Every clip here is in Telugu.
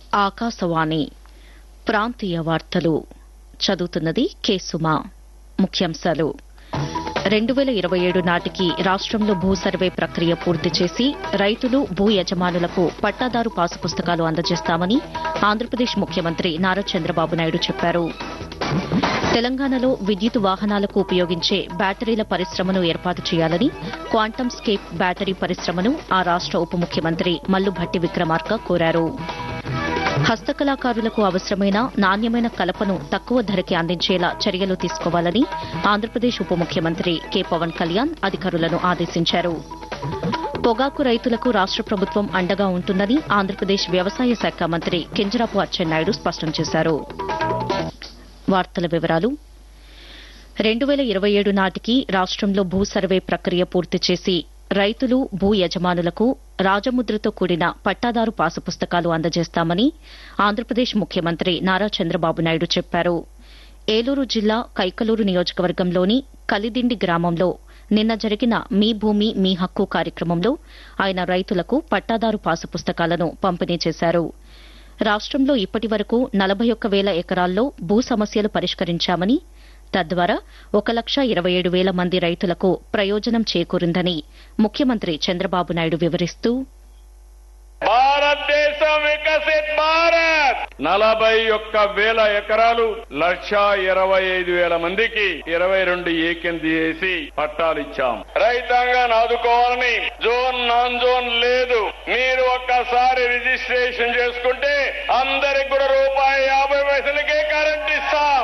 ఆకాశవాణి ప్రాంతీయ వార్తలు చదువుతున్నది కె సుమా ముఖ్యాంశాలు రెండు వేల ఇరవై ఏడు నాటికి రాష్టంలో భూ సర్వే ప్రక్రియ పూర్తి చేసి రైతులు భూ యజమానులకు పట్టాదారు పాసు పుస్తకాలు అందజేస్తామని ఆంధ్రప్రదేశ్ ముఖ్యమంత్రి నారా చంద్రబాబు నాయుడు చెప్పారు తెలంగాణలో విద్యుత్ వాహనాలకు ఉపయోగించే బ్యాటరీల పరిశ్రమను ఏర్పాటు చేయాలని క్వాంటమ్ స్కేప్ బ్యాటరీ పరిశ్రమను ఆ రాష్ట ఉప ముఖ్యమంత్రి మల్లుభట్టి విక్రమార్క కోరారు హస్తకళాకారులకు అవసరమైన నాణ్యమైన కలపను తక్కువ ధరకి అందించేలా చర్యలు తీసుకోవాలని ఆంధ్రప్రదేశ్ ఉప ముఖ్యమంత్రి కె పవన్ కళ్యాణ్ అధికారులను ఆదేశించారు పొగాకు రైతులకు రాష్ట ప్రభుత్వం అండగా ఉంటుందని ఆంధ్రప్రదేశ్ వ్యవసాయ శాఖ మంత్రి కింజరాపు అచ్చెన్నాయుడు స్పష్టం చేశారు వార్తల వివరాలు రెండు వేల ఇరవై ఏడు నాటికి రాష్టంలో భూ సర్వే ప్రక్రియ పూర్తి చేసి రైతులు భూ యజమానులకు రాజముద్రతో కూడిన పట్టాదారు పాసు పుస్తకాలు అందజేస్తామని ఆంధ్రప్రదేశ్ ముఖ్యమంత్రి నారా చంద్రబాబు నాయుడు చెప్పారు ఏలూరు జిల్లా కైకలూరు నియోజకవర్గంలోని కలిదిండి గ్రామంలో నిన్న జరిగిన మీ భూమి మీ హక్కు కార్యక్రమంలో ఆయన రైతులకు పట్టాదారు పాసు పుస్తకాలను పంపిణీ చేశారు రాష్టంలో ఇప్పటి వరకు నలభై ఒక్క వేల ఎకరాల్లో భూ సమస్యలు పరిష్కరించామని తద్వారా ఒక లక్ష ఇరవై ఏడు వేల మంది రైతులకు ప్రయోజనం చేకూరిందని ముఖ్యమంత్రి చంద్రబాబు నాయుడు వివరిస్తూ భారతదేశం వికసిత్ భారత్ నలభై ఒక్క వేల ఎకరాలు లక్ష ఇరవై ఐదు వేల మందికి ఇరవై రెండు ఏకెన్ చేసి పట్టాలు ఇచ్చాం రైతాంగాన్ని ఆదుకోవాలని జోన్ నాన్ జోన్ లేదు మీరు ఒక్కసారి రిజిస్ట్రేషన్ చేసుకుంటే అందరికి కూడా రూపాయి యాభై పైసలకే కరెంట్ ఇస్తాం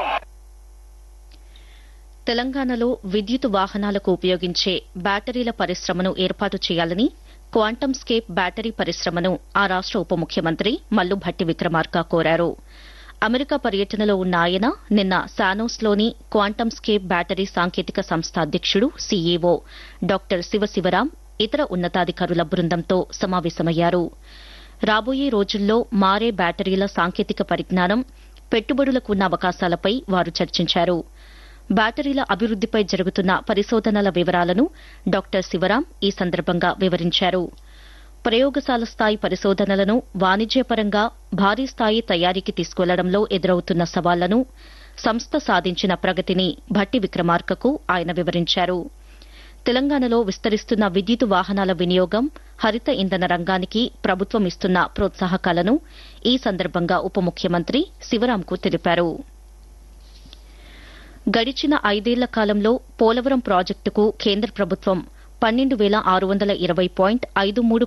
తెలంగాణలో విద్యుత్ వాహనాలకు ఉపయోగించే బ్యాటరీల పరిశ్రమను ఏర్పాటు చేయాలని క్వాంటమ్ స్కేప్ బ్యాటరీ పరిశ్రమను ఆ రాష్ట ఉప ముఖ్యమంత్రి మల్లుభట్టి విక్రమార్క కోరారు అమెరికా పర్యటనలో ఉన్న ఆయన నిన్న శానోస్లోని క్వాంటమ్ స్కేప్ బ్యాటరీ సాంకేతిక సంస్థ అధ్యకుడు సీఈఓ డాక్టర్ శివశివరాం ఇతర ఉన్నతాధికారుల బృందంతో సమావేశమయ్యారు రాబోయే రోజుల్లో మారే బ్యాటరీల సాంకేతిక పరిజ్ఞానం పెట్టుబడులకు ఉన్న అవకాశాలపై వారు చర్చించారు బ్యాటరీల అభివృద్దిపై జరుగుతున్న పరిశోధనల వివరాలను డాక్టర్ శివరాం ఈ సందర్భంగా వివరించారు ప్రయోగశాల స్థాయి పరిశోధనలను వాణిజ్యపరంగా భారీ స్థాయి తయారీకి తీసుకెళ్లడంలో ఎదురవుతున్న సవాళ్లను సంస్థ సాధించిన ప్రగతిని భట్టి విక్రమార్కకు ఆయన వివరించారు తెలంగాణలో విస్తరిస్తున్న విద్యుత్ వాహనాల వినియోగం హరిత ఇంధన రంగానికి ప్రభుత్వం ఇస్తున్న ప్రోత్సాహకాలను ఈ సందర్భంగా ఉప ముఖ్యమంత్రి శివరాంకు తెలిపారు గడిచిన ఐదేళ్ల కాలంలో పోలవరం ప్రాజెక్టుకు కేంద్ర ప్రభుత్వం పన్నెండు వేల ఆరు వందల ఇరవై పాయింట్ ఐదు మూడు